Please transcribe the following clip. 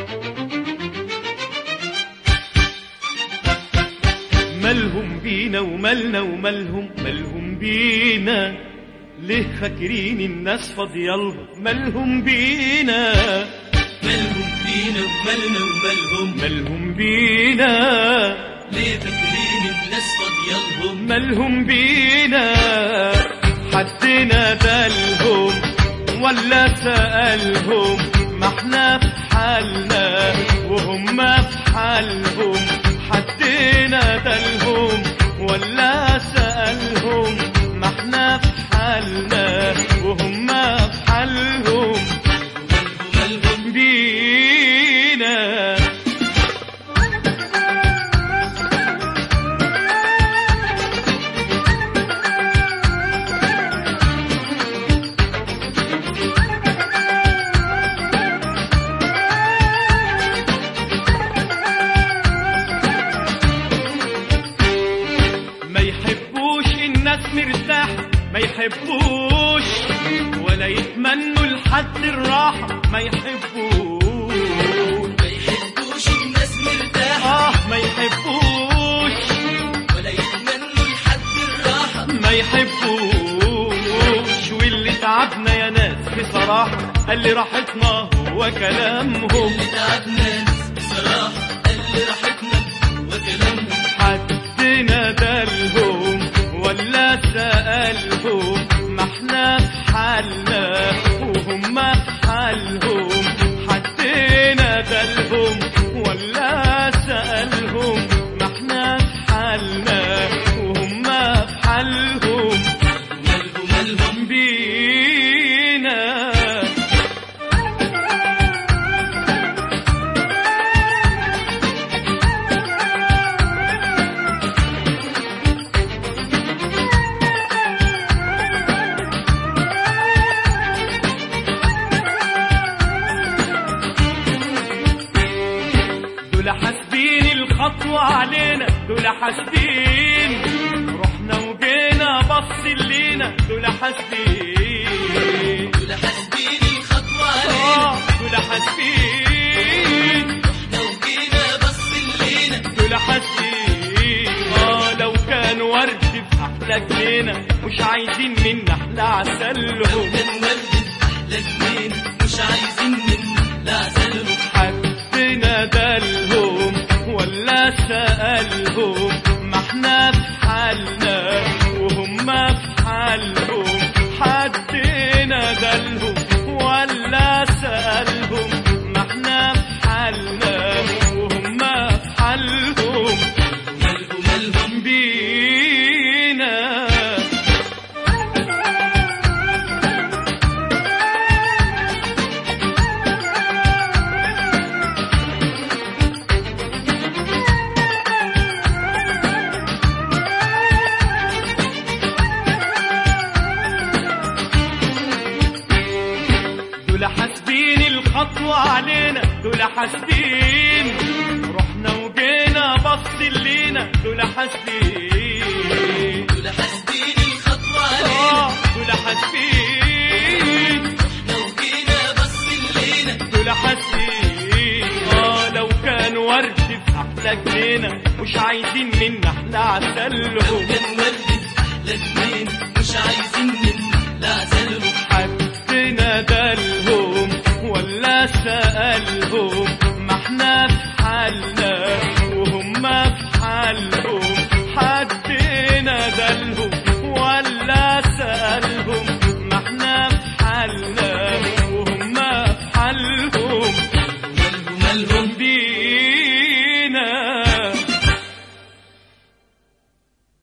مالهم بينا ومالنا ومالهم مالهم بينا ليه فاكرين الناس فاضيالهم مالهم بينا مالهم بينا ومالنا ومالهم مالهم بينا ليه فاكرين الناس فاضيالهم مالهم بينا حدنا دلهم ولا سألهم ما احنا في حالنا وهم في حالهم حدنا دلهم ولا سألهم ما احنا في حالنا وهم في حالهم مالهم بينا ما يحبوش الناس مرتاح ما يحبوش ولا يتمنوا لحد الراحة ما يحبوش ما يحبوش الناس مرتاحة آه ما يحبوش ولا يتمنوا لحد الراحة ما يحبوش واللي تعبنا يا ناس بصراحة قال لي راحتنا هو كلامهم اللي تعبنا ناس بصراحة اللي راحتنا وكلامهم حدنا دلهم ولا سألهم ما احنا في حالنا وهم في حالهم حدنا دلهم ولا سألهم ما احنا في حالنا وهم في حالهم مالهم مالهم بينا دول حاسبين الخطوة علينا دول حاسبين رحنا وجينا بص لينا دول حاسبين دول حاسبين الخطوة علينا آه، دول حاسبين لو جينا بص لينا دول حاسبين اه لو كان ورد في احلى جنينة مش عايزين منا احلى عسلهم كان ورد أحلى جنين مش عايزين منا لا عسلهم حدنا دلهم ولا سألهم ما احنا في حالنا وهم في حالهم حدنا دلهم ولا سألهم ما احنا في حالنا وهم في حالهم مالهم مالهم بينا دول حاسبين الخطوة علينا دول حاسبين رحنا وجينا بص لينا دول حاسبين دول حاسبين الخطوة علينا آه، دول حاسبين لو جينا بص لينا دول حاسبين اه لو كان ورد في احلى جنينة مش عايزين منا احلى عسلهم كان ورد أحلى جنين مش عايزين منا لا عسلهم حدنا